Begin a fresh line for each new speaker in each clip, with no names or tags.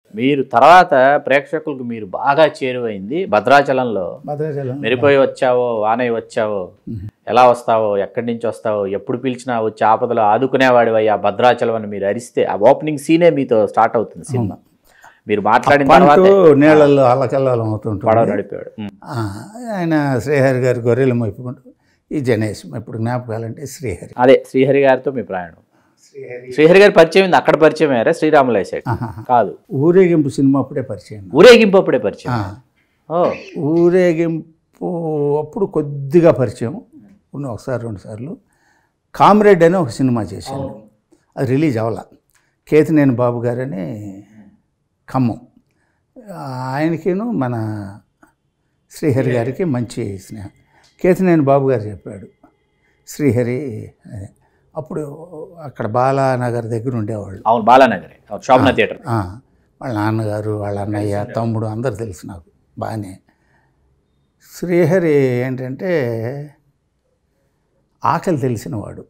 మీరు తర్వాత ప్రేక్షకులకు మీరు బాగా చేరువైంది భద్రాచలంలో
భద్రాచలం
మెరిపోయి వచ్చావో వానై వచ్చావో ఎలా వస్తావో ఎక్కడి నుంచి వస్తావో ఎప్పుడు పిలిచినా వచ్చి ఆపదలో ఆదుకునేవాడివై ఆ భద్రాచలం అని మీరు అరిస్తే ఆ ఓపెనింగ్ సీనే మీతో స్టార్ట్ అవుతుంది సినిమా మీరు మాట్లాడిన తర్వాత
పంటూ నీళ్ళల్లో అల్లకల్లోలం అవుతుంటుంది
పడవ నడిపాడు ఉమ్.
ఆ, ఆయన శ్రీహరి గారి గొర్రెలు మొప్పుకుంటూ ఈ జనేష్ ఇప్పుడు జ్ఞాపకాలంటే శ్రీహరి
అదే శ్రీహరి గారితో మీ ప్రయాణం
శ్రీహరి
శ్రీహరి గారి పరిచయం ఉంది అక్కడ పరిచయం అయ్యారా శ్రీరాములయ్య సైడ్ కాదు
ఊరేగింపు సినిమా అప్పుడే పరిచయం
ఊరేగింపు అప్పుడే పరిచయం
ఆ,
ఓ
ఊరేగింపు అప్పుడు కొద్దిగా పరిచయం ఉన్న ఒకసారి రెండు సార్లు కామ్రేడ్ అని ఒక సినిమా చేశాను అది రిలీజ్ అవ్వాల కేతినేని బాబు గారని ఖమ్మం ఆయనకిను మన శ్రీహరి గారికి మంచి స్నేహం కేతినేని బాబు గారు చెప్పాడు శ్రీహరి అదే. అప్పుడు అక్కడ బాలానగర్ దగ్గర ఉండేవాళ్ళు
అవును బాలానగర్ అవును శోభన థియేటర్
ఆ, వాళ్ళ నాన్నగారు వాళ్ళ అన్నయ్య తమ్ముడు అందరు తెలుసు నాకు బాగానే శ్రీహరి ఏంటంటే ఆకలి తెలిసినవాడు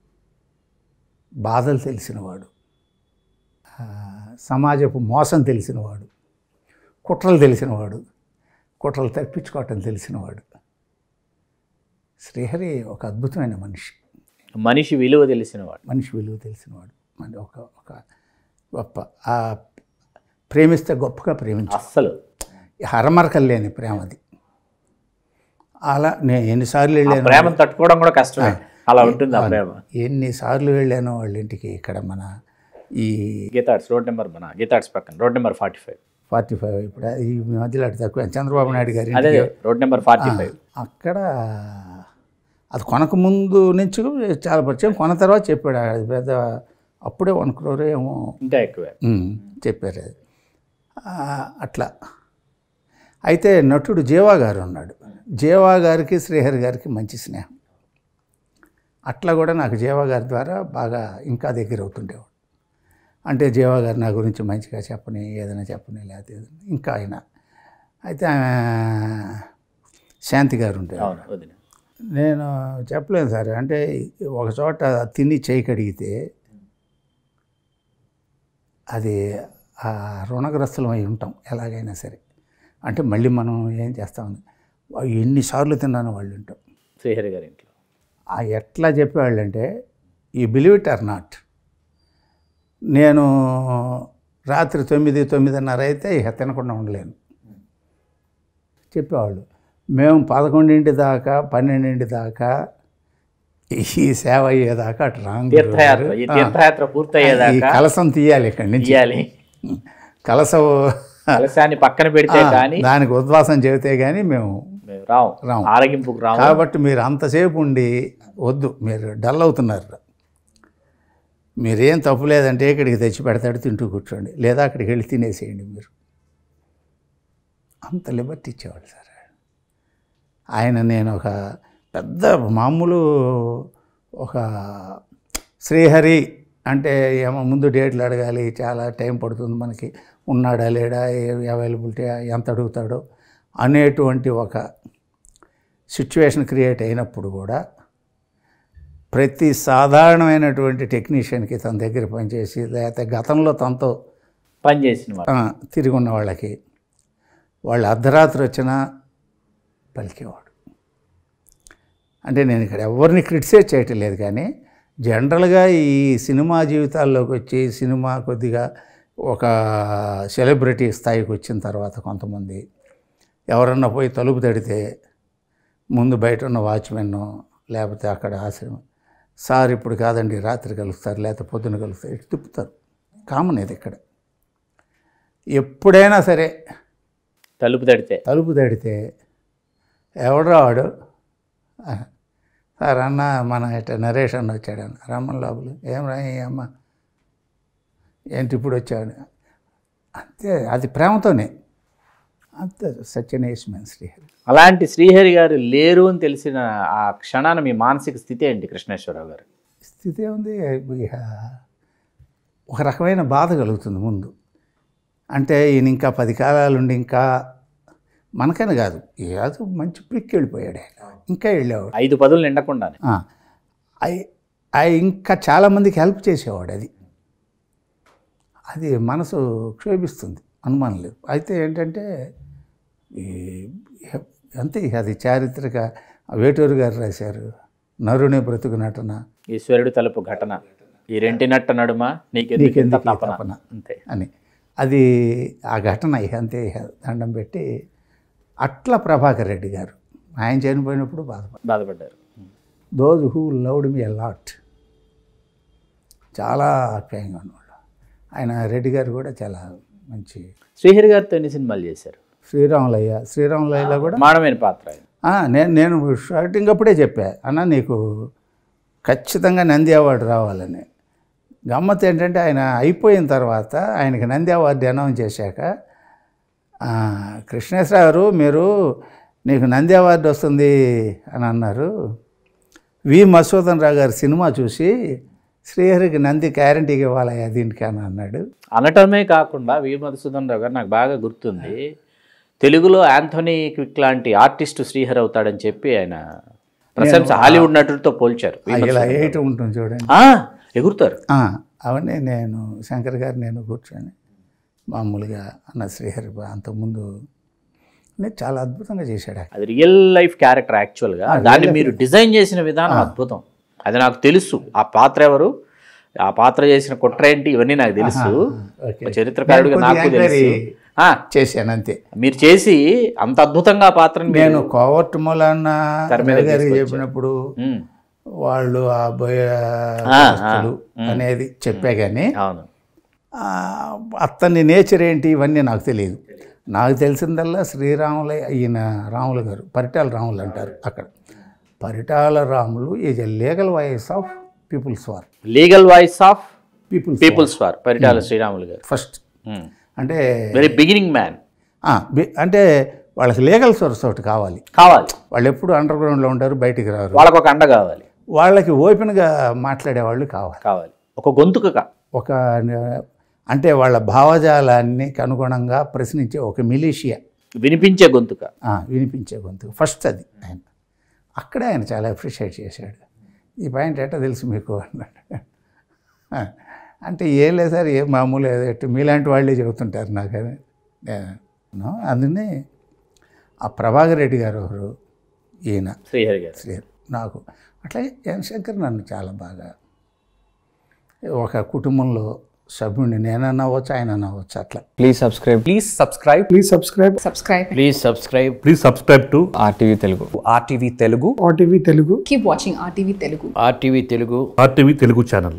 బాధలు తెలిసినవాడు ఆ, సమాజపు మోసం తెలిసినవాడు కుట్రలు తెలిసినవాడు కుట్రలు తప్పించుకోవటం తెలిసినవాడు శ్రీహరి ఒక అద్భుతమైన మనిషి
మనిషి విలువ తెలిసినవాడు
మనిషి విలువ తెలిసినవాడు మన ఒక ఒక గొప్ప ఆ ప్రేమిస్తే గొప్పగా ప్రేమించు
అస్సలు
హరమరకలు లేని ప్రేమ అది అలా నేను ఎన్నిసార్లు
ఆ
వెళ్ళాను
ప్రేమను తట్టుకోవడం కూడా కష్టమే అలా ఉంటుంది ఆ ప్రేమ
ఎన్నిసార్లు వెళ్ళాను వాళ్ళ ఇంటికి ఇక్కడ మన ఈ
గీతాడ్స్ రోడ్ నెంబర్ మన గీతాడ్స్ పక్కన road number forty five
forty five ఇప్పుడు ఈ మధ్యలో అటు తక్కువ చంద్రబాబు నాయుడు గారి
అదే
ఇంటికి
రోడ్ నెంబర్ ఫార్టీ ఫైవ్
అక్కడ అది కొనక ముందు నుంచి చాలా పరిచయం కొన తర్వాత చెప్పాడు అది పెద్ద అప్పుడే వన్ క్రోర్ ఏమో
ఇంకా ఎక్కువే
ఉమ్, చెప్పారు అది ఆ, అట్లా అయితే నటుడు జీవా గారు ఉన్నాడు జీవా గారికి శ్రీహరి గారికి మంచి స్నేహం అట్లా కూడా నాకు జీవా గారి ద్వారా బాగా ఇంకా దగ్గర అవుతుండేవాడు అంటే జీవా గారు నా గురించి మంచిగా చెప్పని ఏదైనా చెప్పని లేకపోతే ఏదైనా ఇంకా ఆయన అయితే ఆమె శాంతి గారు ఉండేవారు
అవును వదిన
నేను చెప్పలేను సార్ అంటే ఒక చోట తిని చేయి కడిగితే అది ఆ రుణగ్రస్తులం అయి ఉంటాం ఎలాగైనా సరే అంటే మళ్ళీ మనం ఏం చేస్తామని ఎన్నిసార్లు తిన్నాను వాళ్ళు ఉంటాం
శ్రీహరి గారి ఇంట్లో
ఆ ఎట్లా చెప్పేవాళ్ళంటే ఈ బిలీవ్ ఇట్ ఆర్ నాట్ నేను రాత్రి తొమ్మిది తొమ్మిదిన్నర అయితే ఇక తినకుండా ఉండలేను చెప్పేవాళ్ళు మేము పదకొండింటి దాకా పన్నెండింటి దాకా ఈ సేవ అయ్యేదాకా అటు రాంగ్
తీర్థయాత్ర ఈ తీర్థయాత్ర
ఈ
పూర్తయ్యేదాకా
కలసం తీయాలి ఇక్కడి నుంచి
తీయాలి
కలసం
కలశాన్ని పక్కన పెడితే కానీ
దానికి ఉద్వాసం చెబితే కానీ మేము
మేము రావు
రాం.
ఆరగింపుకు రావు
కాబట్టి మీరు అంతసేపు ఉండి వద్దు మీరు డల్ అవుతున్నారు మీరేం తప్పు లేదంటే ఇక్కడికి తెచ్చి పెడతాడు తింటూ కూర్చోండి లేదా అక్కడికి వెళ్ళి తినేసేయండి మీరు అంత లిబర్టీ ఇచ్చేవాడు సార్ ఆయన నేను ఒక పెద్ద మామూలు ఒక శ్రీహరి అంటే ఏమో ముందు డేట్లు అడగాలి చాలా టైం పడుతుంది మనకి ఉన్నాడా లేడా అవైలబిలిటీ ఎంత అడుగుతాడో అనేటువంటి ఒక సిచ్యువేషన్ క్రియేట్ అయినప్పుడు కూడా ప్రతి సాధారణమైనటువంటి టెక్నీషియన్కి తన దగ్గర పనిచేసి లేకపోతే గతంలో తనతో
పని చేసిన వాడు
ఆ, తిరిగి ఉన్న వాళ్ళకి వాళ్ళు అర్ధరాత్రి వచ్చినా పలికేవాడు అంటే నేను ఇక్కడ ఎవరిని క్రిటిసైజ్ చేయటం లేదు కానీ జనరల్గా ఈ సినిమా జీవితాల్లోకి వచ్చి సినిమా కొద్దిగా ఒక సెలబ్రిటీ స్థాయికి వచ్చిన తర్వాత కొంతమంది ఎవరన్నా పోయి తలుపు తడితే ముందు బయట ఉన్న వాచ్మెన్ లేకపోతే అక్కడ ఆశ్రమం సార్ ఇప్పుడు కాదండి రాత్రి కలుస్తారు లేకపోతే పొద్దున కలుస్తారు ఇటు తిప్పుతారు కామన్ ఇది ఇక్కడ ఎప్పుడైనా సరే
తలుపు తడితే
తలుపు తడితే ఎవడరా వాడు ఆ, సార్ అన్న మన ఇట్ట నరేష్ అన్న వచ్చాడు అన్న రమ్మన్ లోపల ఏం రా ఈ అమ్మ ఏంటి ఇప్పుడు వచ్చాడు అంతే అది ప్రేమతోనే అంతే సత్యనేష్ మెన్ శ్రీహరి
అలాంటి శ్రీహరి గారు లేరు అని తెలిసిన ఆ క్షణాన మీ మానసిక స్థితి ఏంటి కృష్ణేశ్వరరావు గారు
స్థితి ఉంది ఇక ఒక రకమైన బాధ కలుగుతుంది ముందు అంటే ఈయన ఇంకా పది కాలాలుండి ఇంకా మనకని కాదు ఏదో మంచి పిక్కి వెళ్ళిపోయాడు ఆయన ఇంకా వెళ్ళేవాడు
ఐదు పదులు నిండకుండానే
ఆ, అయి అయి ఇంకా చాలామందికి హెల్ప్ చేసేవాడు అది అది మనసు క్షోభిస్తుంది అనుమానం లేదు అయితే ఏంటంటే ఈ అంతే ఇక అది చారిత్రక వేటూరు గారు రాశారు నరుని బ్రతుకు నటన
ఈశ్వరుడు తలుపు ఘటన ఈ రెంటి నట్ట నడుమ నీకెందుకు ఇంత
నీకెందుకు ఈ
తపన
తపన?
అంతే
అని అది ఆ ఘటన ఇక అంతే ఇక దండం పెట్టి అట్ల ప్రభాకర్ రెడ్డి గారు ఆయన చనిపోయినప్పుడు బాధపడ్డారు
బాధపడ్డారు
those who loved me lot చాలా ఆప్యాయంగా ఉన్నవాళ్ళు ఆయన రెడ్డి గారు కూడా చాలా మంచి
శ్రీహరి గారితో ఎన్ని సినిమాలు చేశారు
శ్రీరాములయ్య శ్రీరాములయ్యలో కూడా
మానమైన పాత్ర ఆయన
ఆ, నేను నేను షూటింగ్ అప్పుడే చెప్పా అన్న నీకు ఖచ్చితంగా నంది అవార్డు రావాలని గమ్మత్ ఏంటంటే ఆయన అయిపోయిన తర్వాత ఆయనకి నంది అవార్డు అనౌన్స్ చేశాక ఆ, కృష్ణేశ్వర గారు మీరు నీకు నంది అవార్డు వస్తుంది అని అన్నారు వి మధుసూదన్ రావు గారి సినిమా చూసి శ్రీహరికి నంది గ్యారంటీకి ఇవ్వాలయ్యా దీనికి అని అన్నాడు
అనటమే కాకుండా వి మధుసూదన్ రావు గారు నాకు బాగా గుర్తుంది తెలుగులో యాంథోనీ క్విక్ లాంటి ఆర్టిస్ట్ శ్రీహరి అవుతాడని చెప్పి ఆయన ప్రశంస హాలీవుడ్ నటుడితో పోల్చారు వి
ఆ, ఇలా
మధుసూదన్ రావు.
వేయటం ఉంటుంది చూడండి
ఆ, ఎగురుతారు
ఆ, అవన్నీ నేను శంకర్ గారు నేను కూర్చొని మామూలుగా అన్న శ్రీహరి బా- అంతకుముందు నేను చాలా అద్భుతంగా చేశాడు ఆయన.
అది రియల్ లైఫ్ క్యారెక్టర్ యాక్చువల్గా దాన్ని మీరు డిజైన్ చేసిన విధానం అద్భుతం అది నాకు తెలుసు ఆ పాత్ర ఎవరు ఆ పాత్ర చేసిన కుట్ర ఏంటి ఇవన్నీ నాకు తెలుసు
ఓకే.
ఒక చరిత్రకారుడిగా
నేను
నాకు
కొద్దిగా
తెలుసు
ఎంక్వైరీ
ఆ,
చేశాను అంతే
మీరు చేసి అంత అద్భుతంగా ఆ పాత్రను మీరు-
నేను కోవర్ట్ మూలన్న
తెర మీద
గారికి
తీసుకొచ్చారు.
చెప్పినప్పుడు
ఉమ్,
వాళ్ళు ఆ భయ
ఆ,
వస్తువులు అనేది చెప్పా కానీ
అవును
ఆ, అతని నేచర్ ఏంటి ఇవన్నీ నాకు తెలియదు నాకు తెలిసిందల్లా శ్రీరాములే ఈయన రాములు గారు పరిటాల రాములు అంటారు అక్కడ Paritala Ramulu is a legal voice of People's War
legal voice of
People's
People's War Paritala Sriramulu garu
first అంటే
వెరీ బిగినింగ్ మ్యాన్
ఆ, బి- అంటే వాళ్ళకి లీగల్ సోర్స్ ఒకటి కావాలి
కావాలి
వాళ్ళు ఎప్పుడు అండర్ గ్రౌండ్లో ఉంటారు బయటికి రారు
వాళ్ళకు ఒక అండ కావాలి
వాళ్ళకి ఓపెన్గా మాట్లాడేవాళ్ళు కావాలి
కావాలి ఒక గొంతుకగా
ఒక న- అంటే వాళ్ళ భావజాలానికి అనుగుణంగా ప్రశ్నించే ఒక మిలీషియా
వినిపించే గొంతుక
ఆ, వినిపించే గొంతు ఫస్ట్ అది ఆయన అక్కడే ఆయన చాలా అప్రిషియేట్ చేశాడు ఈ పాయింట్ ఎట్టా తెలుసు మీకు అన్నాడు ఆ, అంటే ఏం లేదు సార్ ఏ మామూలు ఏదో ఎట్టు మీలాంటి వాళ్ళే చెబుతుంటారు నాకు అని నేను అందుకని ఆ ప్రభాకర్ రెడ్డి గారు ఎవరు ఈయన
శ్రీహరి గారు
శ్రీ నాకు అట్లాగే ఎన్ శంకర్ నన్ను చాలా బాగా ఒక కుటుంబంలో సభ్యుడిని నేనన్నా అవ్వచ్చు ఆయన అవ్వచ్చు అట్లా
Please subscribe. Please subscribe.
Please subscribe
subscribe
please subscribe
Please subscribe to
RTV Telugu. RTV Telugu.
RTV Telugu.
keep watching rtv telugu
RTV Telugu
RTV Telugu channel.